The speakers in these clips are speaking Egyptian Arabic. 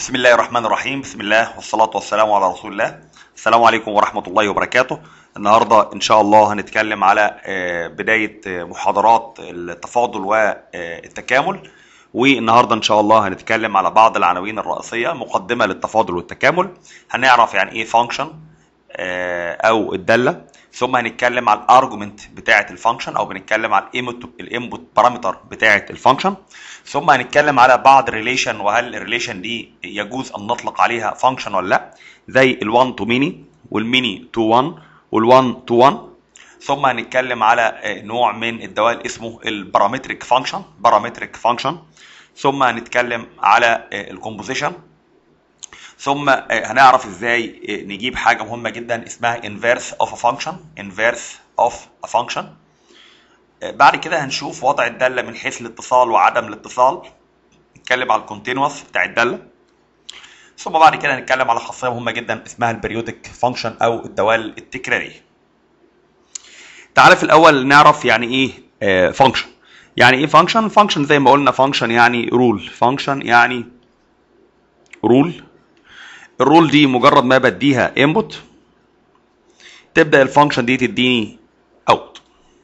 بسم الله الرحمن الرحيم بسم الله والصلاة والسلام على رسول الله السلام عليكم ورحمة الله وبركاته النهاردة إن شاء الله هنتكلم على آه، بداية آه، محاضرات التفاضل والتكامل والنهاردة إن شاء الله هنتكلم على بعض العناوين الرئيسية مقدمة للتفاضل والتكامل هنعرف يعني إيه فانكشن أو الدالة ثم هنتكلم على الارجومنت بتاعه الفانكشن او بنتكلم على الانبوت بارامتر بتاعه الفانكشن ثم هنتكلم على بعض ريليشن وهل الريليشن دي يجوز ان نطلق عليها فانكشن ولا لا زي ال1 تو ميني والميني تو 1 وال1 تو 1 ثم هنتكلم على نوع من الدوال اسمه البارامتريك فانكشن بارامتريك فانكشن ثم هنتكلم على الكومبوزيشن ثم هنعرف ازاي نجيب حاجه مهمه جدا اسمها inverse of a function inverse of a function بعد كده هنشوف وضع الداله من حيث الاتصال وعدم الاتصال نتكلم على الكونتينوس بتاع الداله ثم بعد كده هنتكلم على خاصيه مهمه جدا اسمها البريودك فانكشن او الدوال التكراريه تعالى في الاول نعرف يعني ايه فانكشن يعني ايه فانكشن فانكشن زي ما قلنا فانكشن يعني رول فانكشن يعني رول الرول دي مجرد ما بديها انبوت تبدا الفانكشن دي تديني اوت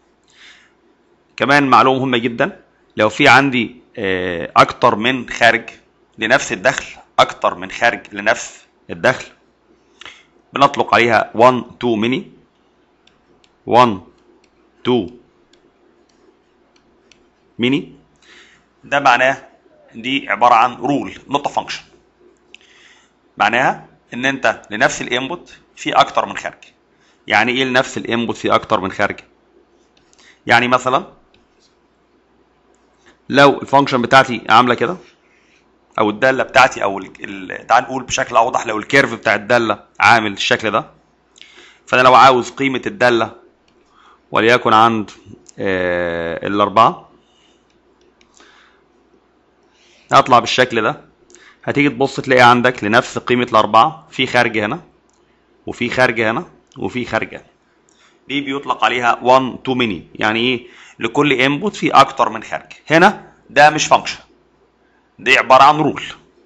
كمان معلومه مهمه جدا لو في عندي اكتر من خارج لنفس الدخل اكتر من خارج لنفس الدخل بنطلق عليها 1 2 ميني 1 2 ميني ده معناه دي عباره عن رول نوت فانكشن معناها ان انت لنفس الانبوت في اكتر من خارج يعني ايه لنفس الانبوت في اكتر من خارج يعني مثلا لو الفانكشن بتاعتي عامله كده او الداله بتاعتي او ال... تعال نقول بشكل اوضح لو الكيرف بتاع الداله عامل الشكل ده فانا لو عاوز قيمه الداله وليكن عند آه الاربعه هطلع بالشكل ده هتيجي تبص تلاقي عندك لنفس قيمة الأربعة في خارج هنا وفي خارج هنا وفي خارج هنا دي بيطلق عليها 1 تو ميني يعني ايه لكل انبوت في أكتر من خارج هنا ده مش فانكشن دي عبارة عن رول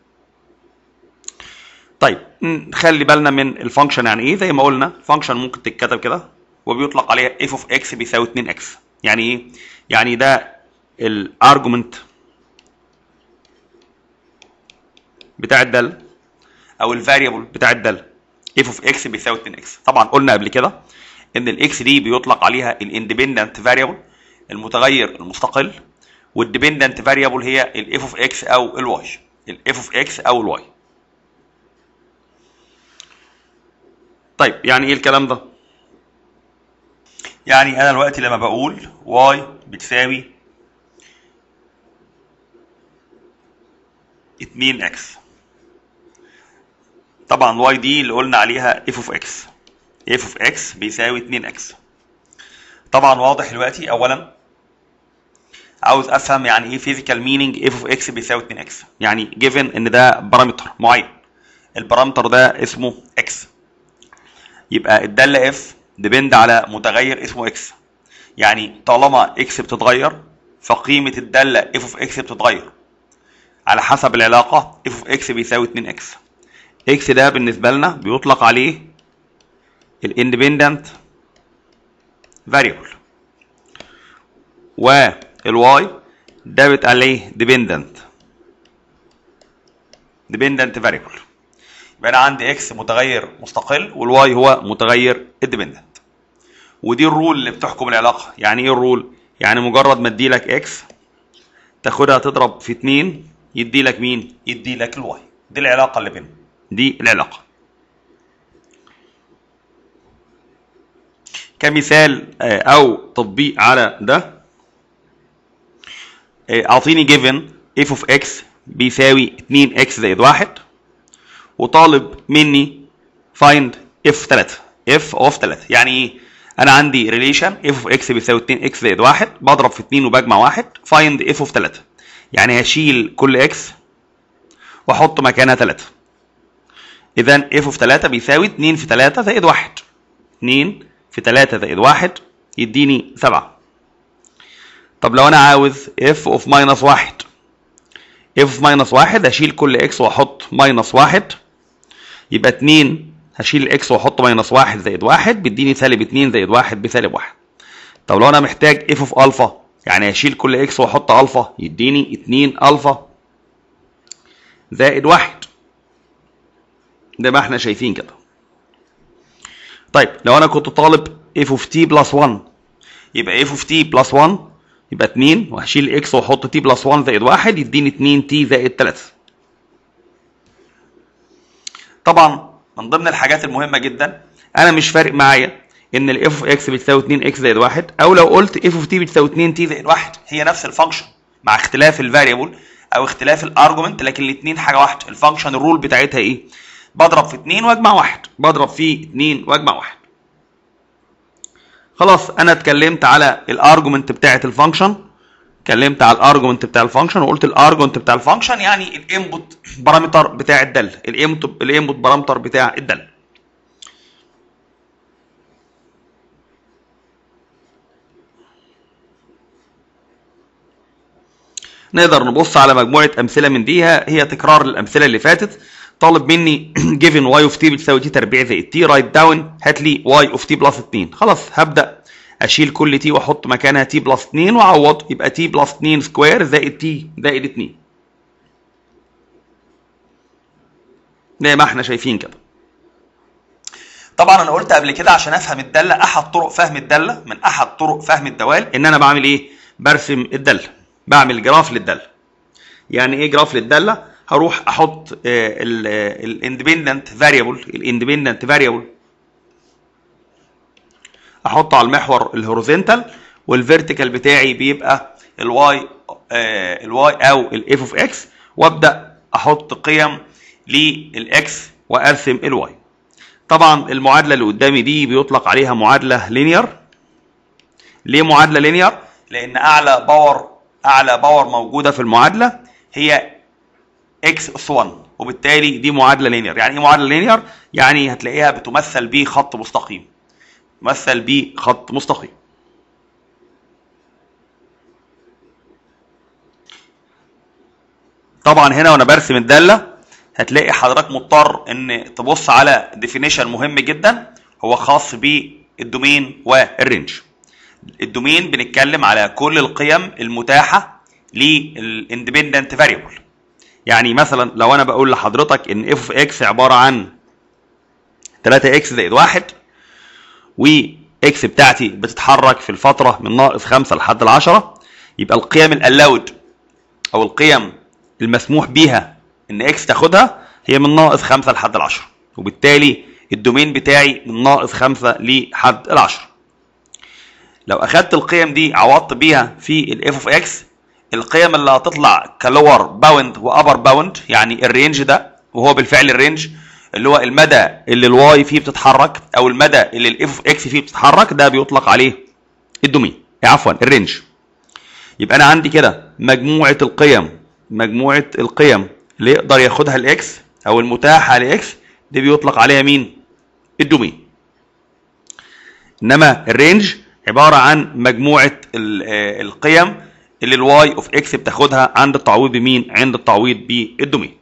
طيب نخلي بالنا من الفانكشن يعني ايه زي ما قلنا فانكشن ممكن تتكتب كده وبيطلق عليها اف اوف اكس بيساوي 2 اكس يعني ايه يعني ده الارجومنت بتاع الداله او الفاريبل بتاع الداله اف اوف اكس بيساوي 2 اكس طبعا قلنا قبل كده ان الاكس دي بيطلق عليها الاندبندنت فاريبل المتغير المستقل والديبندنت فاريبل هي الاف اوف اكس او الواي الاف اوف اكس او الواي طيب يعني ايه الكلام ده يعني انا دلوقتي لما بقول واي بتساوي 2 اكس طبعا واي دي اللي قلنا عليها اف اوف اكس اف اوف اكس بيساوي 2 اكس طبعا واضح دلوقتي اولا عاوز افهم يعني ايه فيزيكال مينينج اف اوف اكس بيساوي 2 اكس يعني جيفن ان ده بارامتر معين البارامتر ده اسمه اكس يبقى الداله اف ديبند على متغير اسمه اكس يعني طالما اكس بتتغير فقيمه الداله اف اوف اكس بتتغير على حسب العلاقة f of x بيساوي 2 x x ده بالنسبة لنا بيطلق عليه الاندبندنت variable والy ده بيتقال عليه dependent dependent variable يبقى انا عندي x متغير مستقل والواي هو متغير independent ودي الرول اللي بتحكم العلاقة يعني ايه الرول يعني مجرد ما ادي لك x تاخدها تضرب في 2 يدي لك مين؟ يدي لك الواي دي العلاقة اللي بينهم دي العلاقة كمثال أو تطبيق على ده أعطيني جيفن اف اوف اكس بيساوي 2 اكس زائد 1 وطالب مني فايند اف 3 اف اوف 3 يعني ايه؟ انا عندي ريليشن اف اوف اكس بيساوي 2 اكس زائد 1 بضرب في 2 وبجمع 1 فايند اف اوف 3 يعني هشيل كل اكس واحط مكانها 3 اذا اف اوف 3 بيساوي 2 في 3 زائد 1 2 في 3 زائد 1 يديني 7 طب لو انا عاوز اف اوف ماينس 1 اف اوف ماينس 1 اشيل كل اكس واحط ماينس واحد يبقى 2 هشيل الاكس واحط ماينس واحد زائد واحد بيديني سالب 2 زائد واحد بسالب واحد طب لو انا محتاج اف اوف الفا يعني هشيل كل اكس واحط الفا يديني 2 الفا زائد واحد زي ما احنا شايفين كده طيب لو انا كنت طالب اف اوف تي بلس 1 يبقى اف اوف تي بلس 1 يبقى 2 وهشيل اكس واحط تي بلس 1 زائد 1 يديني 2 تي زائد 3 طبعا من ضمن الحاجات المهمه جدا انا مش فارق معايا ان الاف اوف اكس بتساوي 2 اكس زائد 1 او لو قلت اف اوف تي بتساوي 2 تي زائد 1 هي نفس الفانكشن مع اختلاف الفاريبل او اختلاف الارجمنت لكن الاثنين حاجه واحده الفانكشن الرول بتاعتها ايه بضرب في 2 واجمع واحد بضرب في 2 واجمع واحد خلاص انا اتكلمت على الارجمنت بتاعه الفانكشن اتكلمت على الارجمنت بتاع الفانكشن وقلت الارجمنت بتاع الفانكشن يعني الانبوت بارامتر بتاع الداله الانبوت الانبوت بارامتر بتاع الداله نقدر نبص على مجموعه امثله من ديها هي تكرار الامثله اللي فاتت طالب مني جيفن واي اوف تي بتساوي تي تربيع زائد تي رايت داون هات لي واي اوف تي بلس 2 خلاص هبدا اشيل كل تي واحط مكانها تي بلس 2 واعوض يبقى تي بلس 2 سكوير زائد تي زائد 2 زي ما احنا شايفين كده طبعا انا قلت قبل كده عشان افهم الداله احد طرق فهم الداله من احد طرق فهم الدوال ان انا بعمل ايه برسم الداله بعمل جراف للداله يعني ايه جراف للداله هروح احط الاندبندنت فاريبل الاندبندنت فاريبل احطه على المحور الهوريزونتال والفيرتيكال بتاعي بيبقى الواي الواي او الاف اوف اكس وابدا احط قيم للاكس وارسم الواي طبعا المعادله اللي قدامي دي بيطلق عليها معادله لينير ليه معادله لينير لان اعلى باور اعلى باور موجوده في المعادله هي اكس اس 1 وبالتالي دي معادله لينير يعني ايه معادله لينير يعني هتلاقيها بتمثل بخط مستقيم تمثل بخط مستقيم طبعا هنا وانا برسم الداله هتلاقي حضرتك مضطر ان تبص على ديفينيشن مهم جدا هو خاص بالدومين والرينج الدومين بنتكلم على كل القيم المتاحه للاندبندنت فاريبل يعني مثلا لو انا بقول لحضرتك ان اف اوف اكس عباره عن 3 اكس زائد 1 واكس بتاعتي بتتحرك في الفتره من ناقص 5 لحد ال 10 يبقى القيم الالاود او القيم المسموح بيها ان اكس تاخدها هي من ناقص 5 لحد ال 10 وبالتالي الدومين بتاعي من ناقص 5 لحد ال 10 لو اخدت القيم دي عوضت بيها في الاف اوف اكس القيم اللي هتطلع كلور باوند وابر باوند يعني الرينج ده وهو بالفعل الرينج اللي هو المدى اللي الواي فيه بتتحرك او المدى اللي الاف اوف اكس فيه بتتحرك ده بيطلق عليه الدومين عفوا الرينج يبقى انا عندي كده مجموعه القيم مجموعه القيم اللي يقدر ياخدها الاكس او المتاحه لاكس دي بيطلق عليها مين الدومين انما الرينج عباره عن مجموعه القيم اللي الواي اوف اكس بتاخدها عند التعويض بمين عند التعويض بالدومين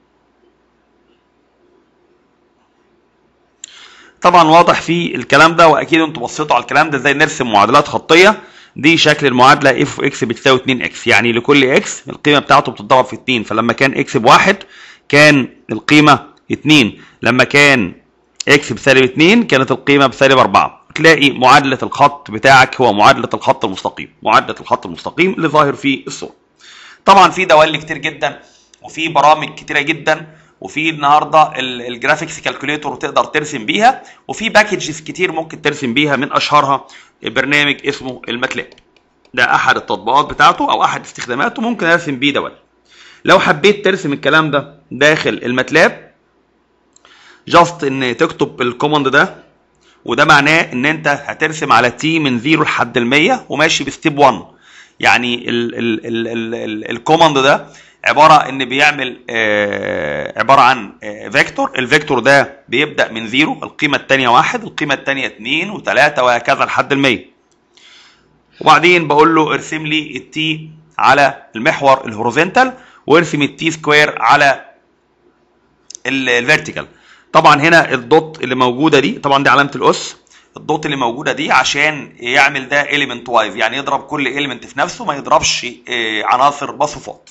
طبعا واضح في الكلام ده واكيد انتوا بصيتوا على الكلام ده ازاي نرسم معادلات خطيه دي شكل المعادله اف اوف اكس بتساوي 2 اكس يعني لكل اكس القيمه بتاعته بتتضرب في 2 فلما كان اكس بواحد كان القيمه 2 لما كان اكس بسالب 2 كانت القيمه بسالب 4 تلاقي معادله الخط بتاعك هو معادله الخط المستقيم معادله الخط المستقيم اللي ظاهر في الصوره طبعا في دوال كتير جدا وفي برامج كتيره جدا وفي النهارده الجرافيكس كالكوليتور تقدر ترسم بيها وفي باكجز كتير ممكن ترسم بيها من اشهرها برنامج اسمه الماتلاب ده احد التطبيقات بتاعته او احد استخداماته ممكن ارسم بيه دوال لو حبيت ترسم الكلام ده داخل الماتلاب جاست ان تكتب الكوماند ده وده معناه ان انت هترسم على تي من 0 لحد ال 100 وماشي بستيب 1 يعني الكوماند ده عباره ان بيعمل آه عباره عن آه فيكتور الفيكتور ده بيبدا من 0 القيمه الثانيه 1 القيمه الثانيه 2 و3 وهكذا لحد ال 100 وبعدين بقول له ارسم لي التي على المحور الهوريزونتال وارسم التي سكوير على الفيرتيكال طبعا هنا الدوت اللي موجوده دي طبعا دي علامه الاس الدوت اللي موجوده دي عشان يعمل ده element وايز يعني يضرب كل element في نفسه ما يضربش آه، عناصر بصفات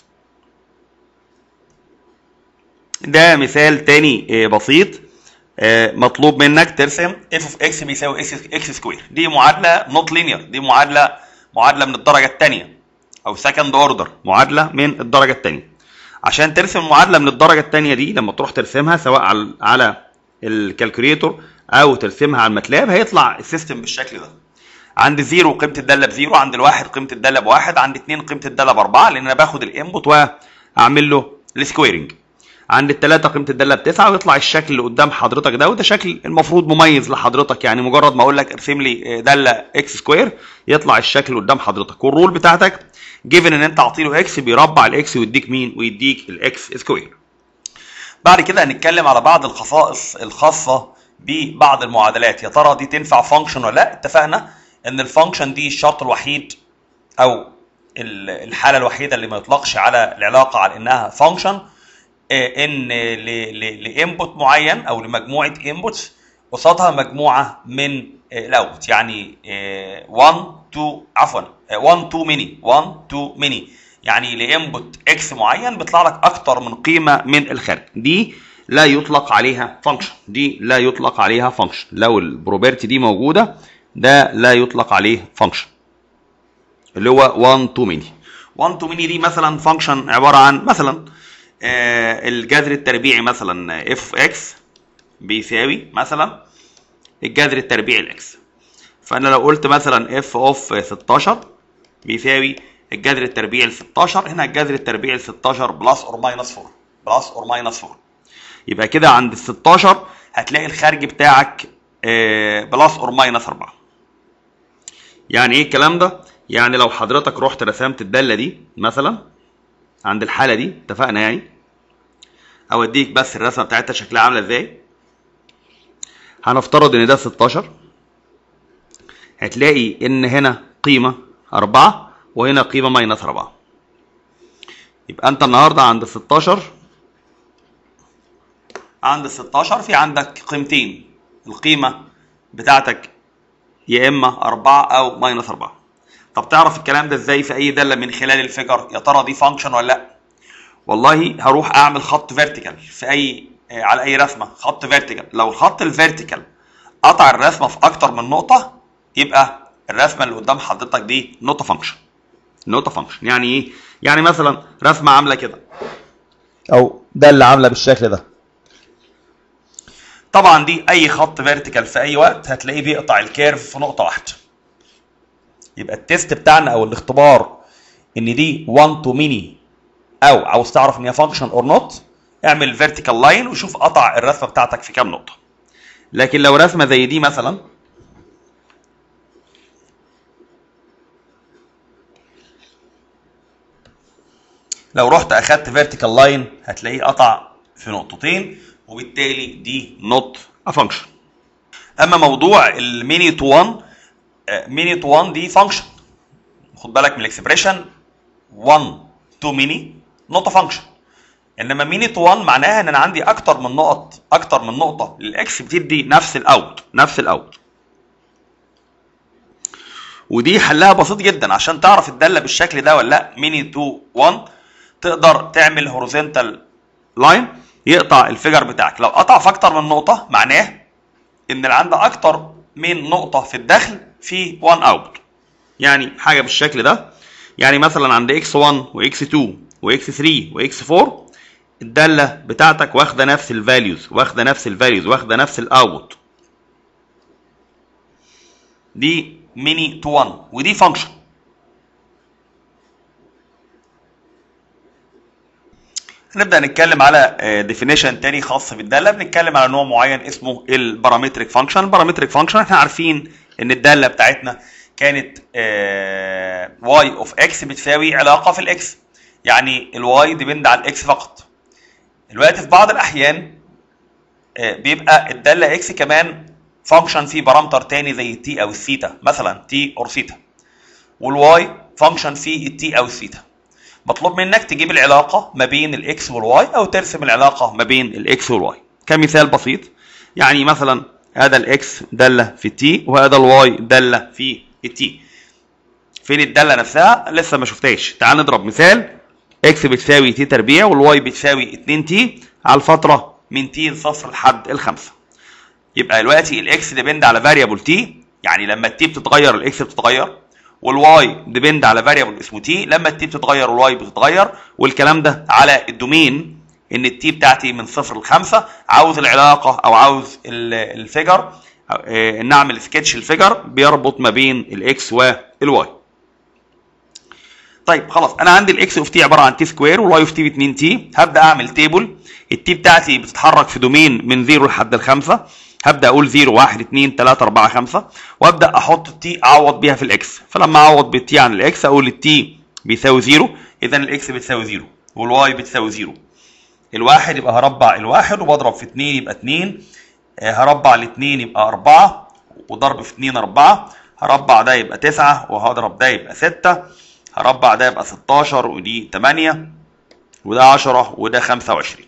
ده مثال تاني آه، بسيط آه، مطلوب منك ترسم f of x بيساوي x, x سكوير دي معادله نوت لينير دي معادله معادله من الدرجه الثانيه او سكند اوردر معادله من الدرجه الثانيه عشان ترسم معادله من الدرجه الثانيه دي لما تروح ترسمها سواء على على الكالكوليتور او ترسمها على الماتلاب هيطلع السيستم بالشكل ده عند زيرو قيمه الداله بزيرو عند الواحد قيمه الداله بواحد عند اتنين قيمه الداله باربعه لان انا باخد الانبوت واعمل له السكويرنج عند التلاتة قيمة الدالة بتسعة ويطلع الشكل اللي قدام حضرتك ده وده شكل المفروض مميز لحضرتك يعني مجرد ما اقول لك ارسم لي دالة اكس سكوير يطلع الشكل قدام حضرتك والرول بتاعتك جيفن ان انت اعطي له اكس بيربع الاكس ويديك مين ويديك الاكس سكوير بعد كده هنتكلم على بعض الخصائص الخاصة ببعض المعادلات يا ترى دي تنفع فانكشن ولا لا اتفقنا ان الفانكشن دي الشرط الوحيد او ال- الحالة الوحيدة اللي ما يطلقش على العلاقة على انها فانكشن ان لانبوت معين او لمجموعه انبوتس قصادها مجموعه من الاوت يعني 1 2 عفوا 1 2 ميني 1 2 ميني يعني لانبوت اكس معين بيطلع لك اكتر من قيمه من الخارج دي لا يطلق عليها فانكشن دي لا يطلق عليها فانكشن لو البروبرتي دي موجوده ده لا يطلق عليه فانكشن اللي هو 1 2 ميني 1 2 ميني دي مثلا فانكشن عباره عن مثلا آه، الجذر التربيعي مثلا اف اكس بيساوي مثلا الجذر التربيعي الاكس فانا لو قلت مثلا اف اوف 16 بيساوي الجذر التربيعي ل 16 هنا الجذر التربيعي ل 16 بلس اور ماينس 4 بلس اور ماينس 4 يبقى كده عند ال 16 هتلاقي الخارج بتاعك آه، بلس اور ماينس 4 يعني ايه الكلام ده؟ يعني لو حضرتك رحت رسمت الداله دي مثلا عند الحاله دي اتفقنا يعني اوديك بس الرسمه بتاعتها شكلها عامله ازاي هنفترض ان ده 16 هتلاقي ان هنا قيمه 4 وهنا قيمه ماينس 4 يبقى انت النهارده عند 16 عند 16 في عندك قيمتين القيمه بتاعتك يا اما 4 او ماينس 4 طب تعرف الكلام ده ازاي في اي داله من خلال الفيجر يا ترى دي فانكشن ولا لا والله هروح اعمل خط فيرتيكال في اي آه، على اي رسمه خط فيرتيكال لو الخط الفيرتيكال قطع الرسمه في اكتر من نقطه يبقى الرسمه اللي قدام حضرتك دي نقطه فانكشن نقطه فانكشن يعني ايه يعني مثلا رسمه عامله كده او داله عامله بالشكل ده طبعا دي اي خط فيرتيكال في اي وقت هتلاقيه بيقطع الكيرف في نقطه واحده يبقى التيست بتاعنا او الاختبار ان دي 1 تو ميني او عاوز تعرف ان هي فانكشن اور نوت اعمل فيرتيكال لاين وشوف قطع الرسمه بتاعتك في كام نقطه لكن لو رسمه زي دي مثلا لو رحت اخدت فيرتيكال لاين هتلاقيه قطع في نقطتين وبالتالي دي نوت ا فانكشن اما موضوع الميني تو 1 ميني تو 1 دي فانكشن خد بالك من الاكسبريشن 1 تو ميني نوت فانكشن انما ميني تو 1 معناها ان انا عندي اكتر من نقط اكتر من نقطه للاكس بتدي نفس الاوت نفس الاوت ودي حلها بسيط جدا عشان تعرف الداله بالشكل ده ولا لا ميني تو 1 تقدر تعمل هوريزونتال لاين يقطع الفيجر بتاعك لو قطع في اكتر من نقطه معناه ان اللي عندك اكتر من نقطه في الدخل في 1 اوت يعني حاجه بالشكل ده يعني مثلا عند x1 وx2 وx3 وx4 الداله بتاعتك واخده نفس الفاليوز واخده نفس الفاليوز واخده نفس الاوت دي ميني تو 1 ودي فانكشن هنبدا نتكلم على ديفينيشن تاني خاص بالداله بنتكلم على نوع معين اسمه البارامتريك فانكشن البارامتريك فانكشن احنا عارفين ان الداله بتاعتنا كانت واي اوف اكس بتساوي علاقه في الاكس يعني الواي ديبند على الاكس فقط دلوقتي في بعض الاحيان آه، بيبقى الداله اكس كمان فانكشن فيه بارامتر تاني زي التي او الثيتا مثلا تي اور ثيتا والواي فانكشن فيه التي او الثيتا مطلوب منك تجيب العلاقه ما بين الاكس والواي او ترسم العلاقه ما بين الاكس والواي كمثال بسيط يعني مثلا هذا الاكس داله في التي وهذا الواي داله في التي فين الداله نفسها لسه ما شفتهاش تعال نضرب مثال اكس بتساوي تي تربيع والواي بتساوي 2 تي على الفتره من تي لصفر لحد الخمسه يبقى دلوقتي الاكس ديبند على فاريبل تي يعني لما التي بتتغير الاكس بتتغير والواي ديبند على فاريبل اسمه تي لما التي بتتغير والواي بتتغير والكلام ده على الدومين ان التي بتاعتي من صفر لخمسه عاوز العلاقه او عاوز الفيجر ان اعمل سكتش الفيجر بيربط ما بين الاكس والواي طيب خلاص انا عندي الاكس اوف تي عباره عن تي سكوير والواي اوف تي ب 2 تي هبدا اعمل تيبل التي بتاعتي بتتحرك في دومين من 0 لحد الخمسه هبدا اقول 0 1 2 3 4 5 وابدا احط التي اعوض بيها في الاكس فلما اعوض بالتي عن الاكس اقول التي بيساوي 0 اذا الاكس بتساوي 0 والواي بتساوي 0 الواحد يبقى هربع الواحد وبضرب في 2 يبقى 2 هربع الاثنين يبقى 4 وضرب في 2 4 هربع ده يبقى 9 وهضرب ده يبقى 6 هربع ده يبقى 16 ودي 8 وده 10 وده 25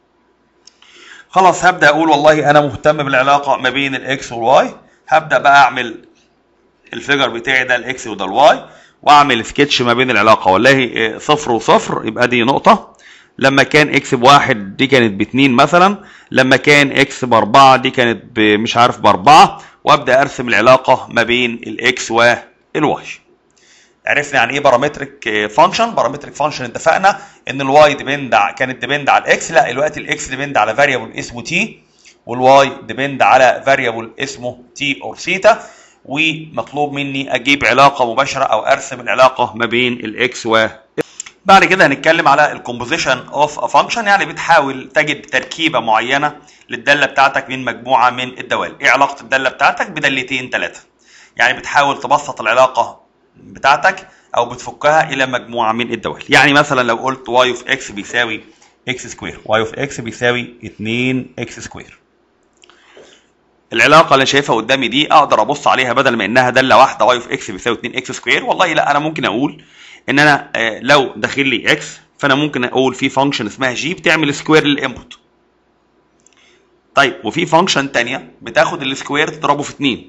خلاص هبدا اقول والله انا مهتم بالعلاقه ما بين الاكس والواي هبدا بقى اعمل الفيجر بتاعي ده الاكس وده الواي واعمل سكتش ما بين العلاقه والله صفر وصفر يبقى دي نقطه لما كان اكس بواحد دي كانت باتنين مثلا لما كان اكس باربعه دي كانت مش عارف باربعه وابدا ارسم العلاقه ما بين الاكس والواي عرفنا يعني ايه بارامتريك فانكشن بارامتريك فانكشن اتفقنا ان الواي ديبند كانت ديبند على الاكس لا دلوقتي الاكس ديبند على فاريبل اسمه تي والواي ديبند على فاريبل اسمه تي اور سيتا ومطلوب مني اجيب علاقه مباشره او ارسم العلاقه ما بين الاكس و بعد كده هنتكلم على الكومبوزيشن اوف ا فانكشن يعني بتحاول تجد تركيبه معينه للداله بتاعتك من مجموعه من الدوال ايه علاقه الداله بتاعتك بدالتين ثلاثه يعني بتحاول تبسط العلاقه بتاعتك او بتفكها الى مجموعه من الدوال يعني مثلا لو قلت واي اوف اكس بيساوي اكس سكوير واي اوف اكس بيساوي 2 اكس سكوير العلاقه اللي شايفها قدامي دي اقدر ابص عليها بدل ما انها داله واحده واي اوف اكس بيساوي 2 اكس سكوير والله لا انا ممكن اقول ان انا لو داخل لي اكس فانا ممكن اقول في فانكشن اسمها جي بتعمل سكوير للانبوت طيب وفي فانكشن ثانيه بتاخد السكوير تضربه في 2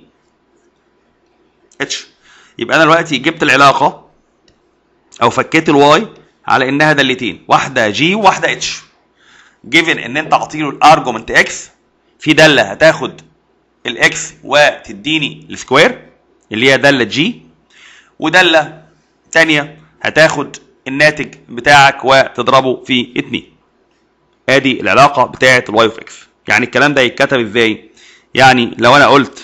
اتش يبقى انا دلوقتي جبت العلاقه او فكيت الواي على انها دالتين واحده جي وواحده اتش جيفن ان انت اعطي له الارجومنت اكس في داله هتاخد الاكس وتديني السكوير اللي هي داله جي وداله ثانيه هتاخد الناتج بتاعك وتضربه في 2 ادي العلاقه بتاعه الواي اوف اكس يعني الكلام ده يتكتب ازاي يعني لو انا قلت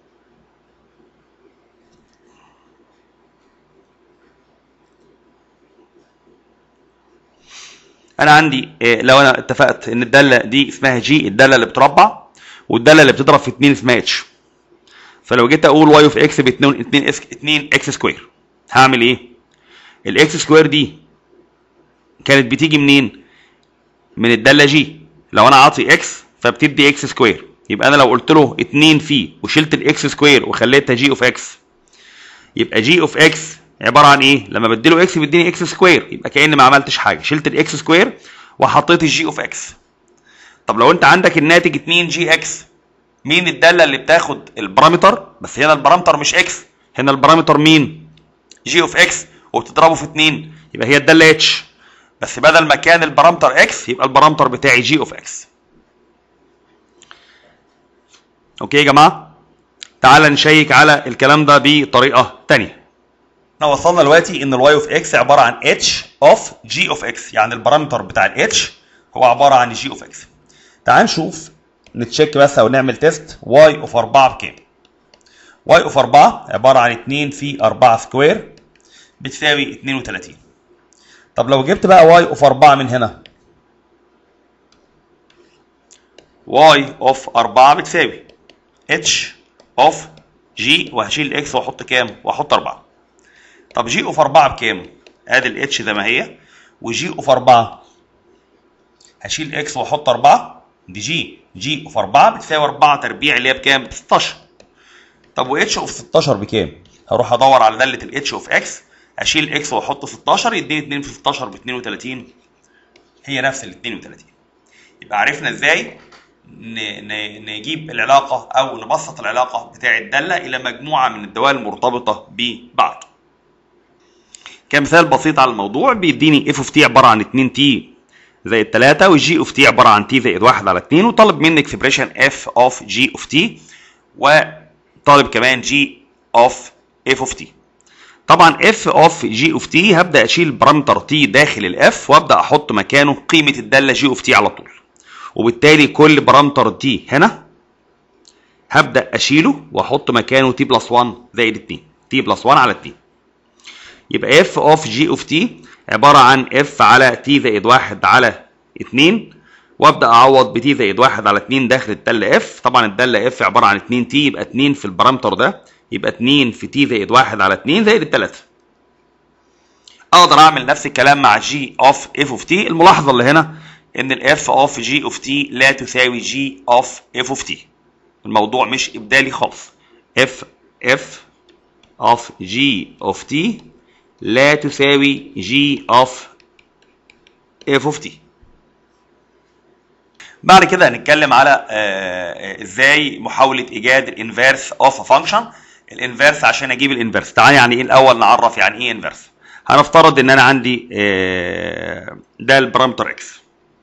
انا عندي لو انا اتفقت ان الداله دي اسمها جي الداله اللي بتربع والداله اللي بتضرب في 2 اسمها اتش فلو جيت اقول واي اوف اكس ب 2 2 2 اكس سكوير هعمل ايه الاكس سكوير دي كانت بتيجي منين من الداله جي لو انا عاطي اكس فبتدي اكس سكوير يبقى انا لو قلت له 2 في وشلت الاكس سكوير وخليتها جي اوف اكس يبقى جي اوف اكس عباره عن ايه لما بديله اكس بيديني اكس سكوير يبقى كاني ما عملتش حاجه شلت الاكس سكوير وحطيت الجي اوف اكس طب لو انت عندك الناتج 2 جي اكس مين الداله اللي بتاخد البارامتر بس هنا البارامتر مش اكس هنا البارامتر مين جي اوف اكس وبتضربه في 2 يبقى هي الداله اتش بس بدل ما كان البارامتر اكس يبقى البارامتر بتاعي جي اوف اكس اوكي يا جماعه تعال نشيك على الكلام ده بطريقه ثانيه احنا وصلنا دلوقتي ان الواي اوف اكس عباره عن اتش اوف جي اوف اكس يعني البارامتر بتاع الاتش هو عباره عن جي اوف اكس تعال نشوف نتشيك بس او نعمل تيست واي اوف 4 بكام واي اوف 4 عباره عن 2 في 4 سكوير بتساوي 32 طب لو جبت بقى واي اوف 4 من هنا واي اوف 4 بتساوي اتش اوف جي وهشيل الاكس واحط كام واحط 4 طب جي اوف 4 بكام ادي الاتش زي ما هي وجي اوف 4 هشيل اكس واحط 4 دي جي جي اوف 4 بتساوي 4 تربيع اللي هي بكام ب 16 طب واتش اوف 16 بكام هروح ادور على داله الاتش اوف اكس اشيل اكس واحط 16 يديني 2 في 16 ب 32 هي نفس ال 32 يبقى عرفنا ازاي نجيب العلاقه او نبسط العلاقه بتاع الداله الى مجموعه من الدوال المرتبطه ببعض كمثال بسيط على الموضوع بيديني اف اوف تي عباره عن 2 تي زائد 3 والجي اوف تي عباره عن تي زائد 1 على 2 وطالب مني اكسبريشن اف اوف جي اوف تي وطالب كمان جي اوف اف اوف تي طبعا اف اوف جي اوف تي هبدا اشيل بارامتر تي داخل الاف وابدا احط مكانه قيمه الداله جي اوف تي على طول وبالتالي كل بارامتر تي هنا هبدا اشيله واحط مكانه تي بلس 1 زائد 2 تي بلس 1 على 2 يبقى اف اوف جي اوف تي عباره عن اف على تي زائد 1 على 2 وابدا اعوض بتي زائد 1 على 2 داخل الداله اف طبعا الداله اف عباره عن 2 تي يبقى 2 في البارامتر ده يبقى 2 في تي زائد 1 على 2 زائد الثلاثه اقدر اعمل نفس الكلام مع جي اوف اف اوف تي الملاحظه اللي هنا ان الاف اوف جي اوف تي لا تساوي جي اوف اف اوف تي الموضوع مش ابدالي خالص اف اف اوف جي اوف تي لا تساوي جي اوف اف اوف تي بعد كده هنتكلم على ازاي محاوله ايجاد الانفيرس اوف فانكشن الانفيرس عشان اجيب الانفيرس تعالى يعني ايه الاول نعرف يعني ايه انفيرس هنفترض ان انا عندي ده البارامتر اكس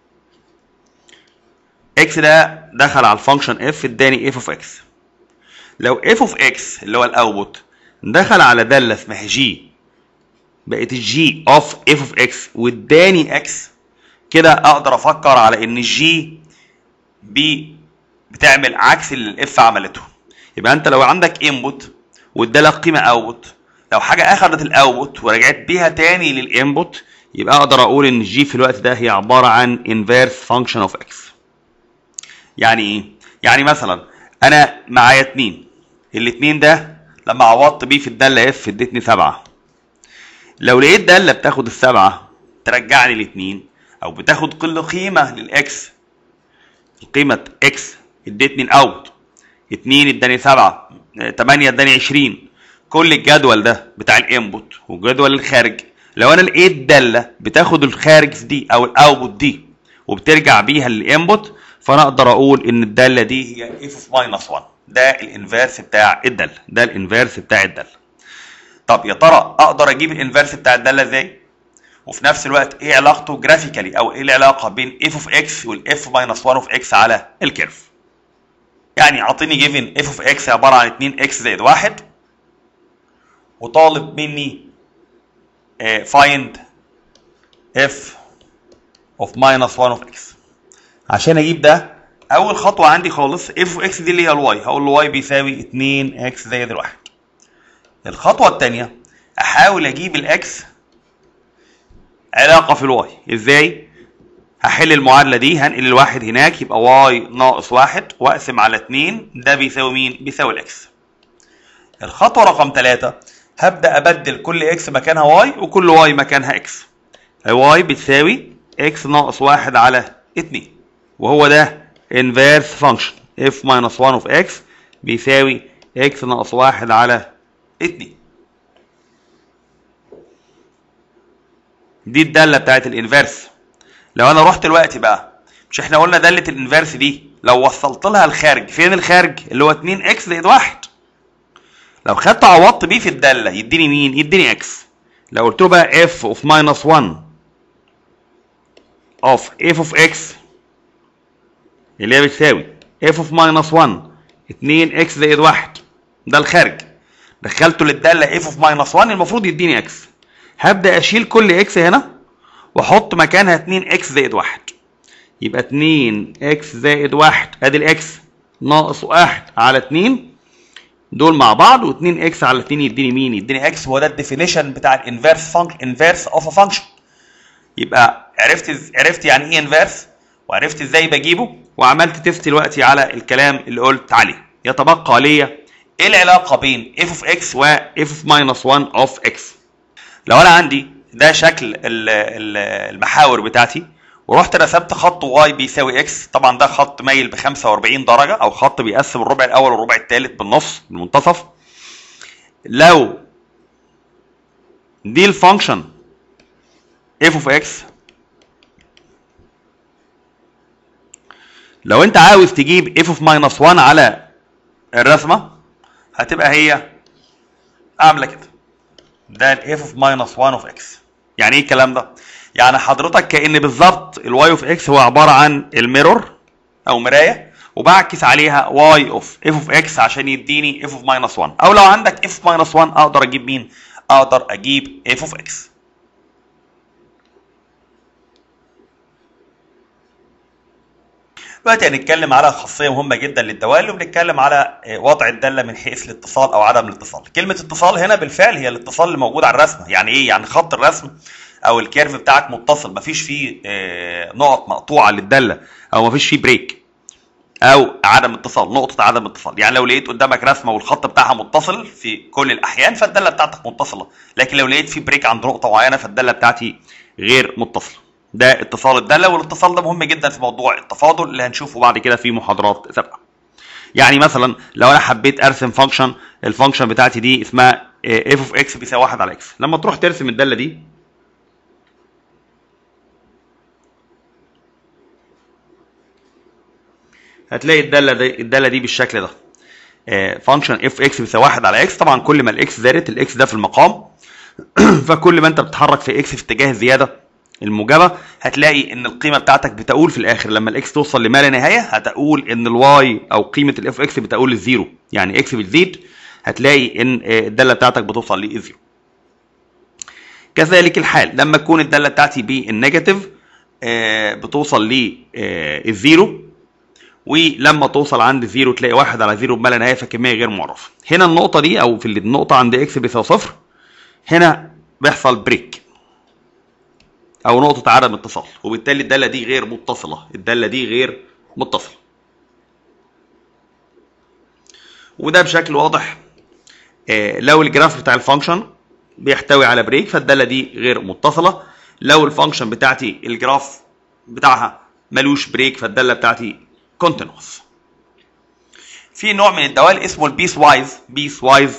اكس ده دخل على الفانكشن اف اداني اف اوف اكس لو اف اوف اكس اللي هو الاوتبوت دخل على داله اسمها جي بقت الجي اوف اف اوف اكس واداني اكس كده اقدر افكر على ان الجي بي بتعمل عكس اللي الاف عملته يبقى انت لو عندك انبوت وادالك قيمه اوتبوت لو حاجه اخذت الاوتبوت ورجعت بيها تاني للانبوت يبقى اقدر اقول ان الجي في الوقت ده هي عباره عن انفيرس فانكشن اوف اكس يعني ايه يعني مثلا انا معايا اتنين الاتنين ده لما عوضت بيه في الداله اف ادتني سبعه لو لقيت داله بتاخد السبعه ترجعني الاتنين او بتاخد كل قيمه للاكس قيمه اكس ادتني الاوت 2 اداني 7 8 اداني 20 كل الجدول ده بتاع الانبوت والجدول الخارج لو انا لقيت داله بتاخد الخارج دي او الاوتبوت دي وبترجع بيها للانبوت فانا اقدر اقول ان الداله دي هي اف اوف ماينس 1 ده الانفيرس بتاع الداله ده الانفيرس بتاع الداله طب يا ترى اقدر اجيب الانفيرس بتاع الداله ازاي وفي نفس الوقت ايه علاقته جرافيكالي او ايه العلاقه بين اف اوف اكس والاف ماينس 1 اوف اكس على الكيرف يعني اعطيني جيفن اف اوف اكس عباره عن 2 اكس زائد 1 وطالب مني فايند اف اوف ماينس 1 اوف اكس عشان اجيب ده اول خطوه عندي خالص اف اوف اكس دي اللي هي الواي هقول له واي بيساوي 2 اكس زائد 1 الخطوه الثانيه احاول اجيب الاكس علاقه في الواي ازاي هحل المعادله دي هنقل الواحد هناك يبقى واي ناقص واحد واقسم على 2 ده بيساوي مين بيساوي الاكس الخطوه رقم 3 هبدا ابدل كل اكس مكانها واي وكل واي مكانها اكس واي بتساوي اكس ناقص واحد على 2 وهو ده انفيرس فانكشن اف ماينس 1 اوف اكس بيساوي اكس ناقص واحد على 2 دي الداله بتاعت الانفيرس لو انا رحت دلوقتي بقى مش احنا قلنا داله الانفيرس دي لو وصلت لها الخارج فين الخارج اللي هو 2 اكس زائد 1 لو خدت عوضت بيه في الداله يديني مين يديني اكس لو قلت له بقى اف اوف ماينس 1 اوف اف اوف اكس اللي هي بتساوي اف اوف ماينس 1 2 اكس زائد 1 ده الخارج دخلته للداله اف اوف ماينس 1 المفروض يديني اكس هبدا اشيل كل اكس هنا واحط مكانها 2 اكس زائد 1 يبقى 2 اكس زائد 1 ادي الاكس ناقص 1 على 2 دول مع بعض و2 اكس على 2 يديني مين؟ يديني اكس هو ده الديفينيشن بتاع الانفيرس فانكشن انفيرس اوف ا فانكشن يبقى عرفت عرفت يعني ايه انفيرس وعرفت ازاي بجيبه وعملت تيست دلوقتي على الكلام اللي قلت عليه يتبقى ليا ايه العلاقه بين اف اوف اكس واف اوف ماينس 1 اوف اكس لو انا عندي ده شكل المحاور بتاعتي ورحت رسمت خط واي بيساوي اكس طبعا ده خط مايل ب 45 درجه او خط بيقسم الربع الاول والربع الثالث بالنص بالمنتصف لو دي الفانكشن f of x لو انت عاوز تجيب f of minus 1 على الرسمه هتبقى هي عامله كده ده ال f of minus 1 of x يعني ايه الكلام ده يعني حضرتك كان بالظبط الواي اوف اكس هو عباره عن الميرور او مرايه وبعكس عليها واي اوف اف اوف اكس عشان يديني اف اوف ماينس 1 او لو عندك اف ماينس 1 اقدر اجيب مين؟ اقدر اجيب اف اوف اكس دلوقتي هنتكلم على خاصيه مهمه جدا للدوال وبنتكلم على وضع الداله من حيث الاتصال او عدم الاتصال كلمه اتصال هنا بالفعل هي الاتصال اللي موجود على الرسمه يعني ايه يعني خط الرسم او الكيرف بتاعك متصل مفيش فيه نقط مقطوعه للداله او مفيش فيه بريك او عدم اتصال نقطه عدم اتصال يعني لو لقيت قدامك رسمه والخط بتاعها متصل في كل الاحيان فالداله بتاعتك متصله لكن لو لقيت في بريك عند نقطه معينه فالداله بتاعتي غير متصله ده اتصال الداله والاتصال ده مهم جدا في موضوع التفاضل اللي هنشوفه بعد كده في محاضرات سابقه يعني مثلا لو انا حبيت ارسم فانكشن الفانكشن بتاعتي دي اسمها اف اوف اكس بيساوي 1 على اكس لما تروح ترسم الداله دي هتلاقي الداله دي الداله دي بالشكل ده فانكشن اف اكس بيساوي 1 على اكس طبعا كل ما الاكس زادت الاكس ده في المقام فكل ما انت بتتحرك في اكس في اتجاه الزياده الموجبه هتلاقي ان القيمه بتاعتك بتقول في الاخر لما الاكس توصل لما لا نهايه هتقول ان الواي او قيمه الاف اكس بتقول للزيرو يعني اكس بتزيد هتلاقي ان الداله بتاعتك بتوصل للزيرو كذلك الحال لما تكون الداله بتاعتي بالنيجاتيف بتوصل للزيرو ولما توصل عند زيرو تلاقي واحد على زيرو بما لا نهايه فكميه غير معرفه هنا النقطه دي او في النقطه عند اكس بيساوي صفر هنا بيحصل بريك او نقطه عدم اتصال وبالتالي الداله دي غير متصله الداله دي غير متصله وده بشكل واضح آه لو الجراف بتاع الفانكشن بيحتوي على بريك فالداله دي غير متصله لو الفانكشن بتاعتي الجراف بتاعها ملوش بريك فالداله بتاعتي كونتينوس في نوع من الدوال اسمه البيس وايز بيس وايز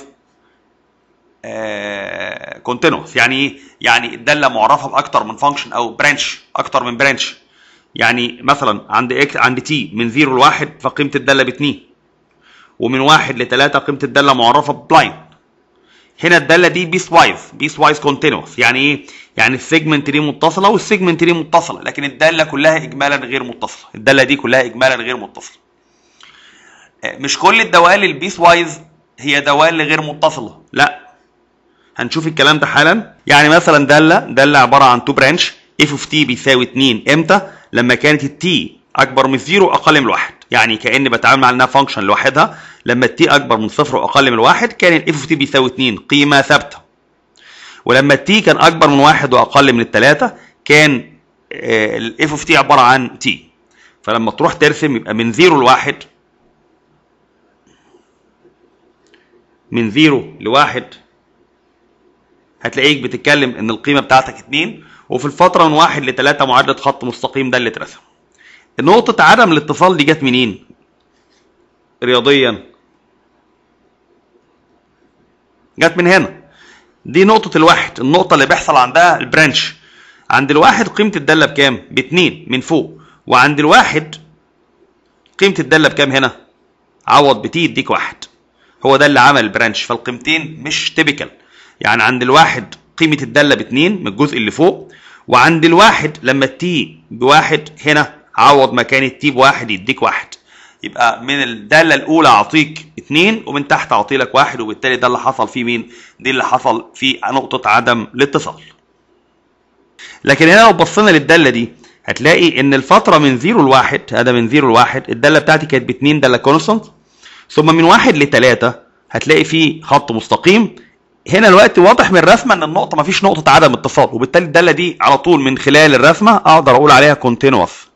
كونتينوس يعني ايه يعني الداله معرفه باكتر من فانكشن او برانش اكتر من برانش يعني مثلا عند اكس عند تي من 0 ل 1 فقيمه الداله ب 2 ومن 1 ل 3 قيمه الداله معرفه بلاين هنا الداله دي بيس وايز بيس وايز كونتينوس يعني ايه يعني السيجمنت دي متصله والسيجمنت دي متصله لكن الداله كلها اجمالا غير متصله الداله دي كلها اجمالا غير متصله مش كل الدوال البيس وايز هي دوال غير متصله لا هنشوف الكلام ده حالا يعني مثلا داله داله عباره عن تو برانش اف اوف تي بيساوي 2 امتى لما كانت التي اكبر من زيرو اقل من واحد يعني كاني بتعامل مع انها فانكشن لوحدها لما التي اكبر من صفر واقل من واحد كان الاف اوف تي بيساوي 2 قيمه ثابته ولما التي كان اكبر من واحد واقل من الثلاثه كان الاف اوف تي عباره عن تي فلما تروح ترسم يبقى من زيرو لواحد من زيرو لواحد هتلاقيك بتتكلم ان القيمه بتاعتك 2 وفي الفتره من 1 ل 3 معادله خط مستقيم ده اللي اترسم. نقطه عدم الاتصال دي جت منين؟ رياضيا جت من هنا دي نقطه الواحد النقطه اللي بيحصل عندها البرانش عند الواحد قيمه الداله بكام؟ ب 2 من فوق وعند الواحد قيمه الداله بكام هنا؟ عوض بتي يديك واحد هو ده اللي عمل البرانش فالقيمتين مش تيبيكال يعني عند الواحد قيمة الدالة باتنين من الجزء اللي فوق وعند الواحد لما التي بواحد هنا عوض مكان التي بواحد يديك واحد يبقى من الدالة الأولى أعطيك اتنين ومن تحت أعطي لك واحد وبالتالي ده اللي حصل فيه مين؟ دي اللي حصل في نقطة عدم الاتصال. لكن هنا لو بصينا للدالة دي هتلاقي إن الفترة من زيرو لواحد هذا من زيرو لواحد الدالة بتاعتي كانت باتنين دالة كونستانت ثم من واحد لتلاتة هتلاقي فيه خط مستقيم هنا الوقت واضح من الرسمه ان النقطه ما فيش نقطه عدم اتصال وبالتالي الداله دي على طول من خلال الرسمه اقدر اقول عليها كونتينوس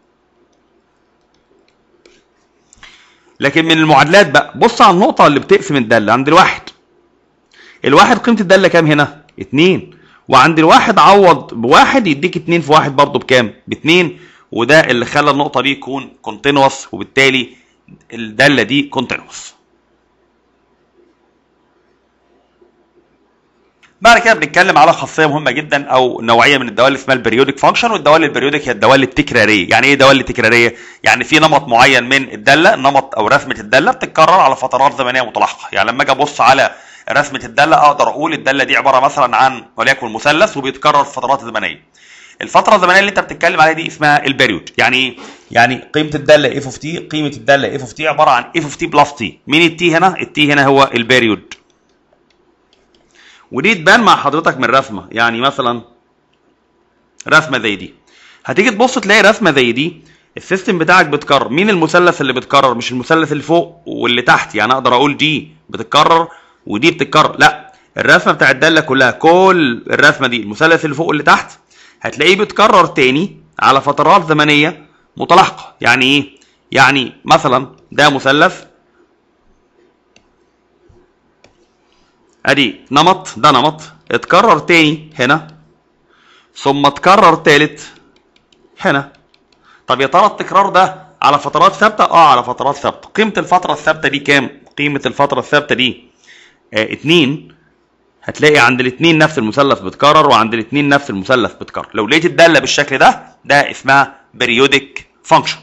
لكن من المعادلات بقى بص على النقطه اللي بتقسم الداله عند الواحد الواحد قيمه الداله كام هنا اتنين وعند الواحد عوض بواحد يديك اتنين في واحد برضه بكام باتنين وده اللي خلى النقطه دي تكون كونتينوس وبالتالي الداله دي كونتينوس بعد كده بنتكلم على خاصيه مهمه جدا او نوعيه من الدوال اسمها البريودك فانكشن والدوال البريودك هي الدوال التكراريه يعني ايه دوال التكراريه يعني في نمط معين من الداله نمط او رسمه الداله بتتكرر على فترات زمنيه متلاحقه يعني لما اجي ابص على رسمه الداله اقدر اقول الداله دي عباره مثلا عن وليكن مثلث وبيتكرر في فترات زمنيه الفتره الزمنيه اللي انت بتتكلم عليها دي اسمها البريود يعني ايه يعني قيمه الداله اف اوف تي قيمه الداله اف اوف تي عباره عن اف اوف تي بلس تي مين التي هنا التي هنا هو البريود ودي تبان مع حضرتك من رسمه يعني مثلا رسمه زي دي هتيجي تبص تلاقي رسمه زي دي السيستم بتاعك بيتكرر مين المثلث اللي بيتكرر مش المثلث اللي فوق واللي تحت يعني اقدر اقول دي بتتكرر ودي بتتكرر لا الرسمه بتاع الداله كلها كل الرسمه دي المثلث اللي فوق واللي تحت هتلاقيه بيتكرر تاني على فترات زمنيه متلاحقه يعني ايه يعني مثلا ده مثلث ادي نمط ده نمط اتكرر تاني هنا ثم اتكرر تالت هنا طب يا ترى التكرار ده على فترات ثابته اه على فترات ثابته قيمه الفتره الثابته دي كام قيمه الفتره الثابته دي آه اتنين هتلاقي عند الاثنين نفس المثلث بيتكرر وعند الاثنين نفس المثلث بيتكرر لو لقيت الداله بالشكل ده ده اسمها بريودك فانكشن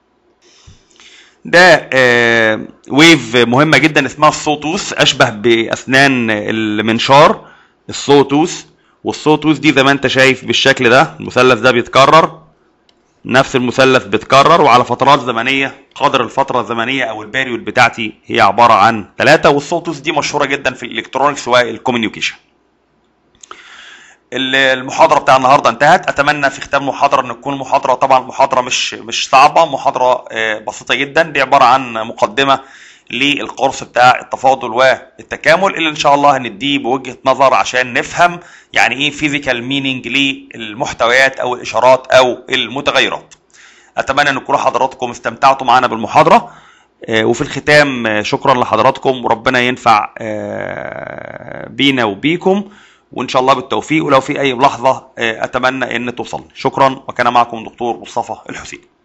ده آه ويف مهمه جدا اسمها الصوتوس اشبه باسنان المنشار الصوتوس والصوتوس دي زي ما انت شايف بالشكل ده المثلث ده بيتكرر نفس المثلث بيتكرر وعلى فترات زمنيه قدر الفتره الزمنيه او الباريود بتاعتي هي عباره عن ثلاثه والصوتوس دي مشهوره جدا في الالكترونكس والكوميونيكيشن المحاضرة بتاع النهاردة انتهت أتمنى في ختام المحاضرة أن تكون محاضرة طبعا محاضرة مش مش صعبة محاضرة بسيطة جدا دي عبارة عن مقدمة للقرص بتاع التفاضل والتكامل اللي ان شاء الله هنديه بوجهه نظر عشان نفهم يعني ايه فيزيكال مينينج للمحتويات او الاشارات او المتغيرات. اتمنى ان تكونوا حضراتكم استمتعتوا معنا بالمحاضره وفي الختام شكرا لحضراتكم وربنا ينفع بينا وبيكم وان شاء الله بالتوفيق ولو في اي ملاحظه اتمنى ان توصلني شكرا وكان معكم دكتور مصطفى الحسين